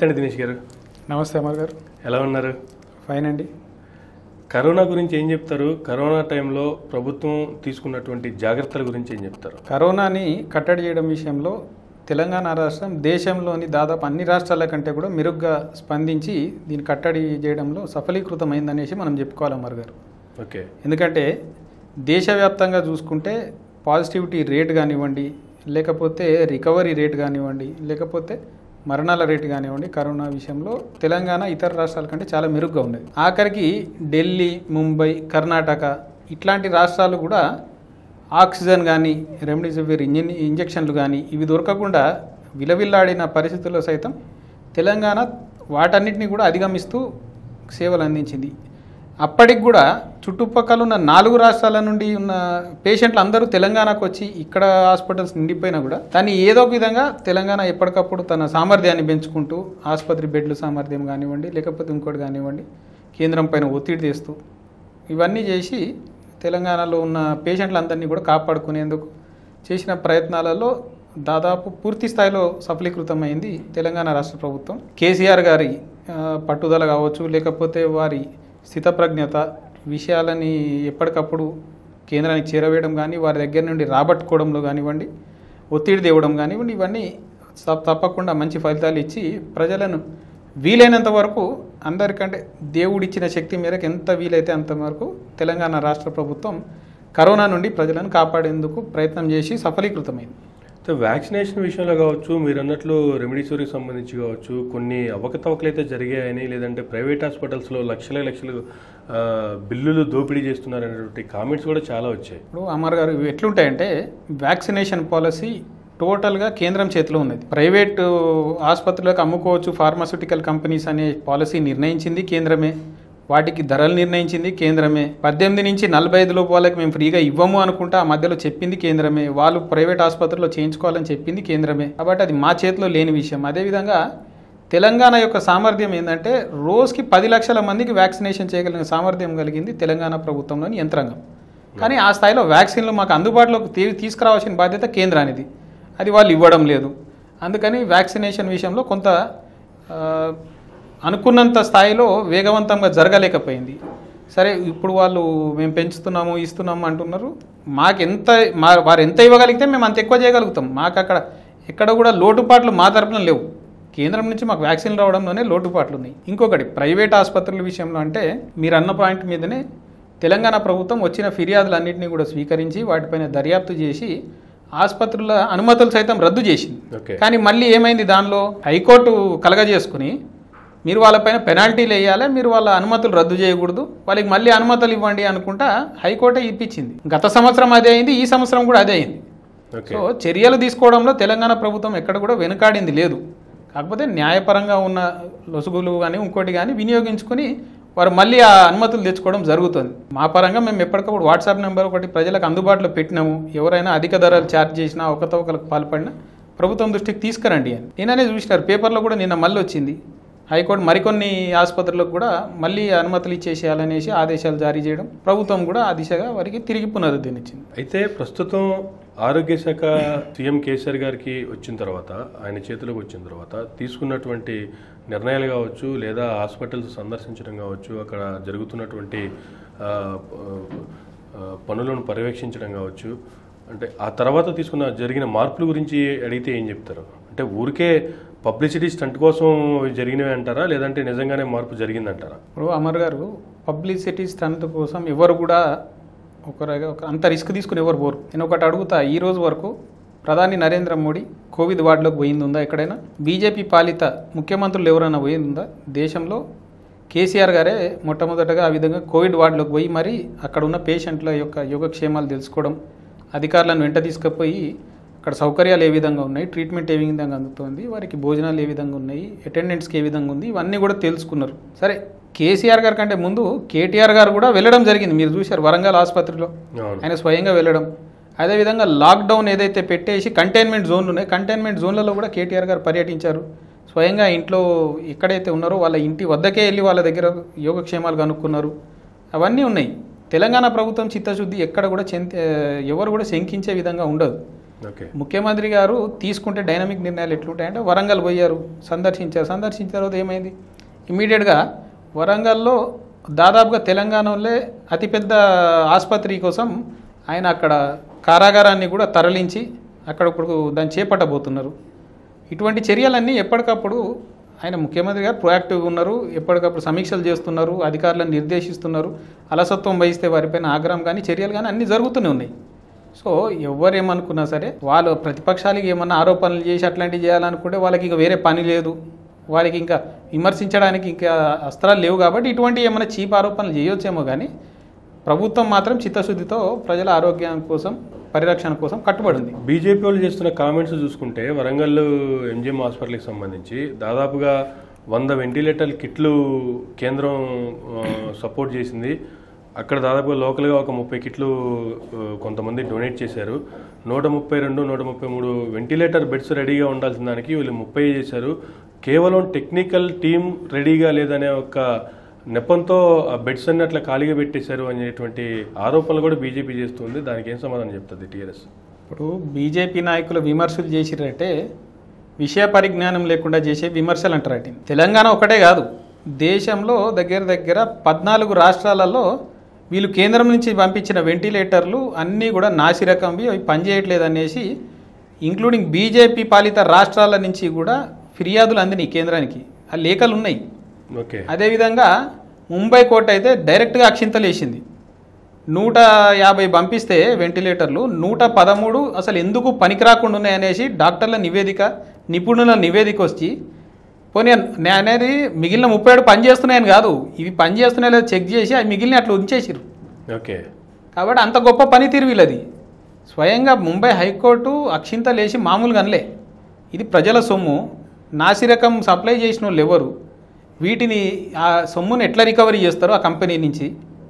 నమస్తే అండి దినేష్ గారు నమస్తే అమర్ గారు ఎలా ఉన్నారు ఫైన్ అండి కరోనా గురించి ఏం చెప్తారు కరోనా టైంలో ప్రభుత్వం తీసుకున్నటువంటి జాగ్రత్తల గురించి ఏం చెప్తారు కరోనాని కట్టడి చేయడం విషయంలో తెలంగాణ రాష్ట్రం దేశంలోని దాదాపు అన్ని రాష్ట్రాల కంటే కూడా మెరుగ్గా స్పందించి దీన్ని కట్టడి చేయడంలో సఫలీకృతమైందనేసి మనం చెప్పుకోవాలి అమర్ గారు ఓకే ఎందుకంటే దేశవ్యాప్తంగా చూసుకుంటే పాజిటివిటీ రేట్ కానివ్వండి లేకపోతే రికవరీ రేట్ కానివ్వండి లేకపోతే మరణాల రేటు కానివ్వండి కరోనా విషయంలో తెలంగాణ ఇతర రాష్ట్రాల కంటే చాలా మెరుగ్గా ఉన్నది ఆఖరికి ఢిల్లీ ముంబై కర్ణాటక ఇట్లాంటి రాష్ట్రాలు కూడా ఆక్సిజన్ కానీ రెమ్డెసివిర్ ఇంజన్ ఇంజక్షన్లు కానీ ఇవి దొరకకుండా విలవిల్లాడిన పరిస్థితుల్లో సైతం తెలంగాణ వాటన్నిటిని కూడా అధిగమిస్తూ సేవలు అందించింది అప్పటికి కూడా చుట్టుపక్కల ఉన్న నాలుగు రాష్ట్రాల నుండి ఉన్న పేషెంట్లు అందరూ తెలంగాణకు వచ్చి ఇక్కడ హాస్పిటల్స్ నిండిపోయినా కూడా దాన్ని ఏదో ఒక విధంగా తెలంగాణ ఎప్పటికప్పుడు తన సామర్థ్యాన్ని పెంచుకుంటూ ఆసుపత్రి బెడ్ల సామర్థ్యం కానివ్వండి లేకపోతే ఇంకోటి కానివ్వండి కేంద్రం పైన ఒత్తిడి తెస్తూ ఇవన్నీ చేసి తెలంగాణలో ఉన్న పేషెంట్లందరినీ కూడా కాపాడుకునేందుకు చేసిన ప్రయత్నాలలో దాదాపు పూర్తి స్థాయిలో సఫలీకృతమైంది తెలంగాణ రాష్ట్ర ప్రభుత్వం కేసీఆర్ గారి ఆ, పట్టుదల కావచ్చు లేకపోతే వారి స్థితప్రజ్ఞత విషయాలని ఎప్పటికప్పుడు కేంద్రానికి చేరవేయడం కానీ వారి దగ్గర నుండి రాబట్టుకోవడంలో కానివ్వండి ఒత్తిడి తేవడం కానివ్వండి ఇవన్నీ స- తప్పకుండా మంచి ఫలితాలు ఇచ్చి ప్రజలను వీలైనంత వరకు అందరికంటే దేవుడిచ్చిన శక్తి మేరకు ఎంత వీలైతే అంత వరకు తెలంగాణ రాష్ట్ర ప్రభుత్వం కరోనా నుండి ప్రజలను కాపాడేందుకు ప్రయత్నం చేసి సఫలీకృతమైంది సో వ్యాక్సినేషన్ విషయంలో కావచ్చు మీరు అన్నట్లు రెమెడీసోరీకి సంబంధించి కావచ్చు కొన్ని అవకతవకలు అయితే జరిగాయని లేదంటే ప్రైవేట్ హాస్పిటల్స్లో లక్షల లక్షలు ఆ, బిల్లులు దోపిడీ చేస్తున్నారనేటువంటి కామెంట్స్ కూడా చాలా వచ్చాయి ఇప్పుడు అమర్ గారు ఇవి ఎట్లుంటాయంటే వ్యాక్సినేషన్ పాలసీ టోటల్గా కేంద్రం చేతిలో ఉన్నది ప్రైవేట్ ఆసుపత్రులకు అమ్ముకోవచ్చు ఫార్మాస్యూటికల్ కంపెనీస్ అనే పాలసీ నిర్ణయించింది కేంద్రమే వాటికి ధరలు నిర్ణయించింది కేంద్రమే పద్దెనిమిది నుంచి నలభై ఐదు లోపు వాళ్ళకి మేము ఫ్రీగా ఇవ్వము అనుకుంటా ఆ మధ్యలో చెప్పింది కేంద్రమే వాళ్ళు ప్రైవేట్ ఆసుపత్రిలో చేయించుకోవాలని చెప్పింది కేంద్రమే కాబట్టి అది మా చేతిలో లేని విషయం అదేవిధంగా తెలంగాణ యొక్క సామర్థ్యం ఏంటంటే రోజుకి పది లక్షల మందికి వ్యాక్సినేషన్ చేయగలిగిన సామర్థ్యం కలిగింది తెలంగాణ ప్రభుత్వంలోని యంత్రాంగం కానీ ఆ స్థాయిలో వ్యాక్సిన్లు మాకు అందుబాటులోకి తీ- తీసుకురావాల్సిన బాధ్యత కేంద్రానిది అది వాళ్ళు ఇవ్వడం లేదు అందుకని వ్యాక్సినేషన్ విషయంలో కొంత ఆ, అనుకున్నంత స్థాయిలో వేగవంతంగా జరగలేకపోయింది సరే ఇప్పుడు వాళ్ళు మేము పెంచుతున్నాము ఇస్తున్నాము అంటున్నారు మాకు ఎంత మా వారు ఎంత ఇవ్వగలిగితే మేము అంత ఎక్కువ చేయగలుగుతాం మాకు అక్కడ ఎక్కడ కూడా లోటుపాట్లు మా తరపున లేవు కేంద్రం నుంచి మాకు వ్యాక్సిన్ రావడంలోనే లోటుపాట్లు ఉన్నాయి ఇంకొకటి ప్రైవేట్ ఆసుపత్రుల విషయంలో అంటే మీరు అన్న పాయింట్ మీదనే తెలంగాణ ప్రభుత్వం వచ్చిన ఫిర్యాదులన్నింటినీ కూడా స్వీకరించి వాటిపైన దర్యాప్తు చేసి ఆసుపత్రుల అనుమతులు సైతం రద్దు చేసింది ఓకే కానీ మళ్ళీ ఏమైంది దానిలో హైకోర్టు కలగజేసుకుని మీరు వాళ్ళపైన పెనాల్టీలు వేయాలి మీరు వాళ్ళ అనుమతులు రద్దు చేయకూడదు వాళ్ళకి మళ్ళీ అనుమతులు ఇవ్వండి అనుకుంటా హైకోర్టే ఇప్పించింది గత సంవత్సరం అదే అయింది ఈ సంవత్సరం కూడా అదే అయింది ఓకే సో చర్యలు తీసుకోవడంలో తెలంగాణ ప్రభుత్వం ఎక్కడ కూడా వెనుకాడింది లేదు కాకపోతే న్యాయపరంగా ఉన్న లొసుగులు కానీ ఇంకోటి కానీ వినియోగించుకుని వారు మళ్ళీ ఆ అనుమతులు తెచ్చుకోవడం జరుగుతుంది మా పరంగా మేము ఎప్పటికప్పుడు వాట్సాప్ నెంబర్ ఒకటి ప్రజలకు అందుబాటులో పెట్టినాము ఎవరైనా అధిక ధరలు ఛార్జ్ చేసినా ఒకతొకలకు పాల్పడినా ప్రభుత్వం దృష్టికి తీసుకురండి అని నిన్ననే చూసినారు పేపర్లో కూడా నిన్న మళ్ళీ వచ్చింది హైకోర్టు మరికొన్ని ఆసుపత్రులకు కూడా మళ్ళీ అనుమతులు ఇచ్చేసేయాలనేసి ఆదేశాలు జారీ చేయడం ప్రభుత్వం కూడా ఆ దిశగా వారికి తిరిగి పునరుద్ధరించింది అయితే ప్రస్తుతం ఆరోగ్య శాఖ సీఎం కేసీఆర్ గారికి వచ్చిన తర్వాత ఆయన చేతిలోకి వచ్చిన తర్వాత తీసుకున్నటువంటి నిర్ణయాలు కావచ్చు లేదా హాస్పిటల్స్ సందర్శించడం కావచ్చు అక్కడ జరుగుతున్నటువంటి ఆ, ఆ, పనులను పర్యవేక్షించడం కావచ్చు అంటే ఆ తర్వాత తీసుకున్న జరిగిన మార్పుల గురించి అడిగితే ఏం చెప్తారు అంటే ఊరికే పబ్లిసిటీ స్టంట్ కోసం జరిగినవి అంటారా లేదంటే నిజంగానే మార్పు జరిగిందంటారా ఇప్పుడు అమర్ గారు పబ్లిసిటీ స్టంట్ కోసం ఎవరు కూడా ఒక రక- ఒక అంత రిస్క్ తీసుకుని ఎవరు పోరు నేను ఒకటి అడుగుతా ఈ రోజు వరకు ప్రధాని నరేంద్ర మోడీ కోవిడ్ వార్డులోకి పోయింది ఉందా ఎక్కడైనా బీజేపీ పాలిత ముఖ్యమంత్రులు ఎవరైనా పోయింది ఉందా దేశంలో కేసీఆర్ గారే మొట్టమొదటగా ఆ విధంగా కోవిడ్ వార్డులోకి పోయి మరి అక్కడ ఉన్న పేషెంట్ల యొక్క యోగక్షేమాలు తెలుసుకోవడం అధికారులను వెంట తీసుకుపోయి అక్కడ సౌకర్యాలు ఏ విధంగా ఉన్నాయి ట్రీట్మెంట్ ఏ విధంగా అందుతోంది వారికి భోజనాలు ఏ విధంగా ఉన్నాయి అటెండెన్స్కి ఏ విధంగా ఉంది ఇవన్నీ కూడా తెలుసుకున్నారు సరే కేసీఆర్ గారి కంటే ముందు కేటీఆర్ గారు కూడా వెళ్ళడం జరిగింది మీరు చూశారు వరంగల్ ఆసుపత్రిలో అవును ఆయన స్వయంగా వెళ్ళడం అదేవిధంగా లాక్డౌన్ ఏదైతే పెట్టేసి కంటైన్మెంట్ జోన్లు ఉన్నాయి కంటైన్మెంట్ జోన్లలో కూడా కేటీఆర్ గారు పర్యటించారు స్వయంగా ఇంట్లో ఎక్కడైతే ఉన్నారో వాళ్ళ ఇంటి వద్దకే వెళ్ళి వాళ్ళ దగ్గర యోగక్షేమాలు కనుక్కున్నారు అవన్నీ ఉన్నాయి తెలంగాణ ప్రభుత్వం చిత్తశుద్ధి ఎక్కడ కూడా చెంత ఎవరు కూడా శంకించే విధంగా ఉండదు ఓకే ముఖ్యమంత్రి గారు తీసుకుంటే డైనమిక్ నిర్ణయాలు ఎట్లుంటాయంటే వరంగల్ పోయారు సందర్శించారు సందర్శించిన తర్వాత ఏమైంది ఇమీడియట్గా వరంగల్లో దాదాపుగా తెలంగాణలో అతిపెద్ద ఆసుపత్రి కోసం ఆయన అక్కడ కారాగారాన్ని కూడా తరలించి అక్కడ ఇప్పుడు దాన్ని చేపట్టబోతున్నారు ఇటువంటి చర్యలన్నీ ఎప్పటికప్పుడు ఆయన ముఖ్యమంత్రి గారు ప్రొయాక్టివ్గా ఉన్నారు ఎప్పటికప్పుడు సమీక్షలు చేస్తున్నారు అధికారులను నిర్దేశిస్తున్నారు అలసత్వం వహిస్తే వారిపైన ఆగ్రహం కానీ చర్యలు కానీ అన్నీ జరుగుతూనే ఉన్నాయి సో ఎవరేమనుకున్నా సరే వాళ్ళు ప్రతిపక్షాలకి ఏమన్నా ఆరోపణలు చేసి అట్లాంటివి చేయాలనుకుంటే వాళ్ళకి ఇక వేరే పని లేదు వాళ్ళకి ఇంకా విమర్శించడానికి ఇంకా అస్త్రాలు లేవు కాబట్టి ఇటువంటి ఏమైనా చీప్ ఆరోపణలు చేయొచ్చేమో కానీ ప్రభుత్వం మాత్రం చిత్తశుద్ధితో ప్రజల ఆరోగ్యం కోసం పరిరక్షణ కోసం కట్టుబడి ఉంది బీజేపీ వాళ్ళు చేస్తున్న కామెంట్స్ చూసుకుంటే వరంగల్ ఎంజిఎం హాస్పిటల్కి సంబంధించి దాదాపుగా వంద వెంటిలేటర్ కిట్లు కేంద్రం ఆ, సపోర్ట్ చేసింది అక్కడ దాదాపుగా లోకల్గా ఒక ముప్పై కిట్లు ఆ, కొంతమంది డొనేట్ చేశారు నూట ముప్పై రెండు నూట ముప్పై మూడు వెంటిలేటర్ బెడ్స్ రెడీగా ఉండాల్సిన దానికి వీళ్ళు ముప్పై చేశారు కేవలం టెక్నికల్ టీం రెడీగా లేదనే ఒక నెపంతో ఆ బెడ్స్ అన్ని అట్లా ఖాళీగా పెట్టేశారు అనేటువంటి ఆరోపణలు కూడా బీజేపీ చేస్తుంది దానికి ఏం సమాధానం చెప్తుంది టీఆర్ఎస్ ఇప్పుడు బీజేపీ నాయకులు విమర్శలు చేసిరంటే విషయ పరిజ్ఞానం లేకుండా చేసే విమర్శలు అంటారు వాటిని తెలంగాణ ఒకటే కాదు దేశంలో దగ్గర దగ్గర పద్నాలుగు రాష్ట్రాలలో వీళ్ళు కేంద్రం నుంచి పంపించిన వెంటిలేటర్లు అన్నీ కూడా నాసిరకంవి అవి పనిచేయట్లేదు అనేసి ఇంక్లూడింగ్ బీజేపీ పాలిత రాష్ట్రాల నుంచి కూడా ఫిర్యాదులు అందినాయి కేంద్రానికి ఆ లేఖలు ఉన్నాయి ఓకే అదేవిధంగా ముంబై కోర్టు అయితే డైరెక్ట్గా అక్షింతలు వేసింది నూట యాభై పంపిస్తే వెంటిలేటర్లు నూట పదమూడు అసలు ఎందుకు పనికిరాకుండా ఉన్నాయనేసి డాక్టర్ల నివేదిక నిపుణుల నివేదిక వచ్చి పోనీ నేను అనేది మిగిలిన ముప్పై ఏడు పని చేస్తున్నాయని కాదు ఇవి పని చేస్తున్నాయో లేదో చెక్ చేసి అవి మిగిలిన అట్లా ఉంచేసిరు ఓకే కాబట్టి అంత గొప్ప పనితీరు వీళ్ళది స్వయంగా ముంబై హైకోర్టు అక్షింతలు వేసి మామూలుగా అనలే ఇది ప్రజల సొమ్ము నాసిరకం సప్లై చేసిన వాళ్ళు ఎవరు వీటిని ఆ సొమ్ముని ఎట్లా రికవరీ చేస్తారో ఆ కంపెనీ నుంచి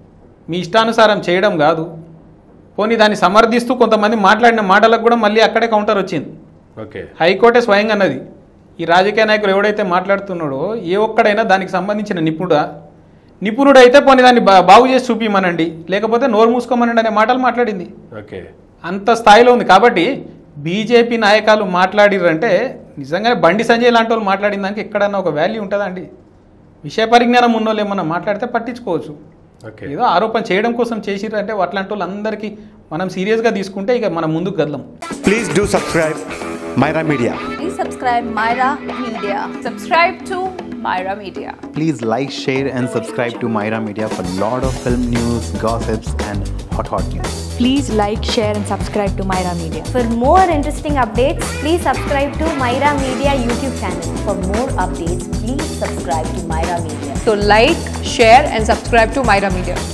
మీ ఇష్టానుసారం చేయడం కాదు పోనీ దాన్ని సమర్థిస్తూ కొంతమంది మాట్లాడిన మాటలకు కూడా మళ్ళీ అక్కడే కౌంటర్ వచ్చింది ఓకే హైకోర్టే స్వయంగా అన్నది ఈ రాజకీయ నాయకులు ఎవడైతే మాట్లాడుతున్నాడో ఏ ఒక్కడైనా దానికి సంబంధించిన నిపుణుడా నిపుణుడైతే పోనీ దాన్ని బా బాగు చేసి చూపిమనండి లేకపోతే నోరు మూసుకోమనండి అనే మాటలు మాట్లాడింది ఓకే అంత స్థాయిలో ఉంది కాబట్టి బీజేపీ నాయకులు మాట్లాడిరంటే నిజంగానే బండి సంజయ్ లాంటి వాళ్ళు మాట్లాడిన దానికి ఎక్కడన్నా ఒక వాల్యూ ఉంటుందండి విషయ పరిజ్ఞానం ఉన్నోళ్ళు ఏమన్నా మాట్లాడితే పట్టించుకోవచ్చు ఓకే ఏదో ఆరోపణ చేయడం కోసం చేసిరంటే అట్లాంటి వాళ్ళందరికీ మనం సీరియస్గా తీసుకుంటే ఇక మనం ముందుకు కదలం Please do subscribe Myra Media. Please subscribe Myra Media. Subscribe to Myra Media. Please like, share, and subscribe to Myra Media for lot of film news, gossips, and hot hot news. Please like, share, and subscribe to Myra Media. For more interesting updates, please subscribe to Myra Media YouTube channel. For more updates, please subscribe to Myra Media. So like, share and subscribe to Myra Media.